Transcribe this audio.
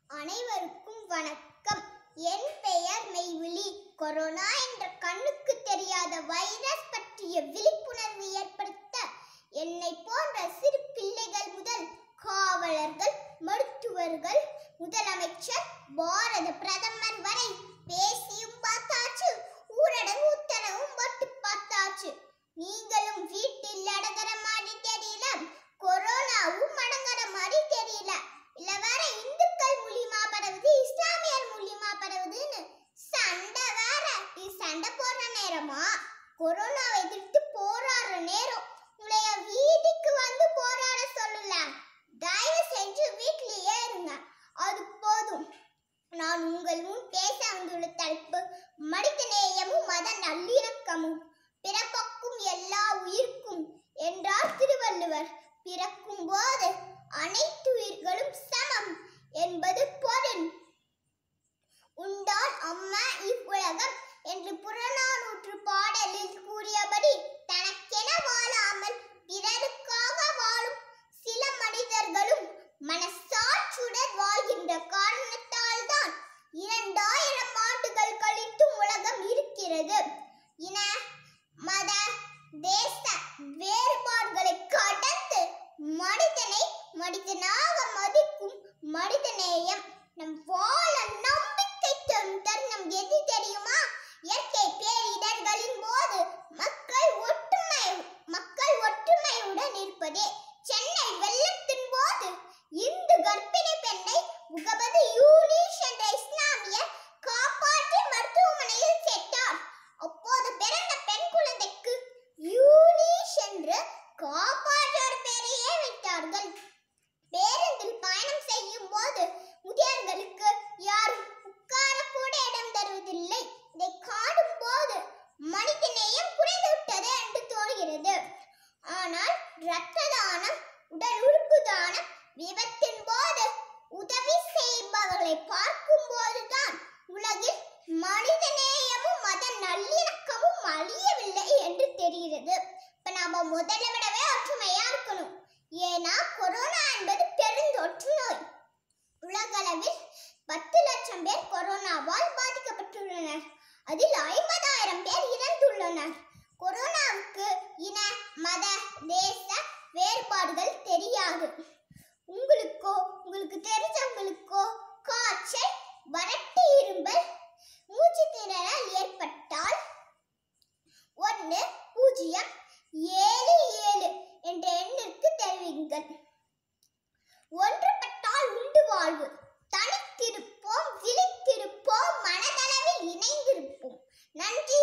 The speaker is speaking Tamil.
அனைவருக்கும் வணக்கம் என் பெயர் மெய்விழி கொரோனா என்ற கண்ணுக்கு தெரியாத வைரஸ் பற்றிய விழிப்புணர்வு ஏற்படுத்த என்னை போன்ற சிறு பிள்ளைகள் முதல் காவலர்கள் மருத்துவர்கள் முதலமைச்சர் பாரத பிரதமர் வரை பேசியும் பார்த்தாச்சு ஊரடங்கு உத்தரவும் போட்டு பார்த்தாச்சு நீங்களும் வீட்டில் அடங்குற மாதிரி தெரியல கொரோனாவும் அடங்குற மாதிரி தெரியல இல்ல வேற இந்துக்கள் மூலியமா பரவுது இஸ்லாமியர் மூலியமா பரவுதுன்னு சண்டை வேற இது சண்டை போடுற நேரமா கொரோனாவை எதிர்த்து போராடுற நேரம் உங்களைய வீட்டுக்கு வந்து போராட சொல்லல தயவு செஞ்சு வீட்டிலேயே இருங்க அது போதும் நான் உங்கள் முன் பேச வந்துள்ள தலைப்பு மனித நேயமும் மத நல்லிணக்கமும் பிறப்பக்கும் எல்லா உயிர்க்கும் என்றார் திருவள்ளுவர் பிறக்கும் போது அனைத்து உயிர்களும் சமம் என்பது பொருள் உண்டால் அம்மா இவ்வுலகம் என்று புறநானூற்று பாடலில் கூறியபடி தனக்கென வாழாமல் பிறருக்காக வாழும் சில மனிதர்களும் மனசாட்சியுடன் வாழ்கின்ற காரணத்தால் தான் இரண்டாயிரம் ஆண்டுகள் கழித்தும் உலகம் இருக்கிறது இன மத தேச வேறுபாடுகளை கடந்து மனிதனை மனிதனாக மதிக்கும் மனிதநேயம் நம் வாழ நம்பிக்கை தரும் தருணம் எது தெரியுமா இயற்கை பேரிடர்களின் போது மக்கள் ஒற்றுமை மக்கள் ஒற்றுமையுடன் இருப்பதே சென்னை வெள்ளத்தின் போது இந்து கர்ப்பிணி பெண்ணை முகமது யூனிஷ் என்ற இஸ்லாமியர் காப்பாற்றி மருத்துவமனையில் சேர்த்தார் அப்போது பிறந்த பெண் குழந்தைக்கு யூனிஷ் என்று காப்பாற்றோர் பெயரையே வைத்தார்கள் பேருந்தில் பயணம் செய்யும் போது முதியவர்களுக்கு யாரும் உட்கார கூட இடம் தருவதில்லை இதை காணும் போது மனிதநேயம் குறைந்து விட்டது என்று தோன்கிறது ஆனால் இரத்த தானம் உடல் உறுப்பு தானம் விபத்தின் போது உதவி செய்பவர்களை பார்க்கும் போதுதான் உலகில் மனிதநேயமும் மத நல்லிணக்கமும் அழியவில்லை என்று தெரிகிறது இப்ப நாம முதல்ல விடவே ஒற்றுமையா இருக்கணும் ஏன்னா கொரோனா என்பது பெருந்தொற்று நோய் உலகளவில் பத்து லட்சம் பேர் கொரோனாவால் பாதிக்கப்பட்டுள்ளனர் அதில் ஐம்பதாயிரம் பேர் இறந்துள்ளனர் கொரோனாவுக்கு இன மத தேச வேறுபாடுகள் தெரியாது உங்களுக்கோ உங்களுக்கு தெரிஞ்சவங்களுக்கோ காய்ச்சல் வறட்டு இரும்பல் மூச்சு திணறல் ஏற்பட்டால் ஒன்று பூஜ்ஜியம் ஏழு ஏழு என்ற எண்ணிற்கு தெரிவிங்கள் ஒன்றுபட்டால் உண்டு வாழ்வு தனித்திருப்போம் விழித்திருப்போம் மனதளவில் இணைந்திருப்போம் நன்றி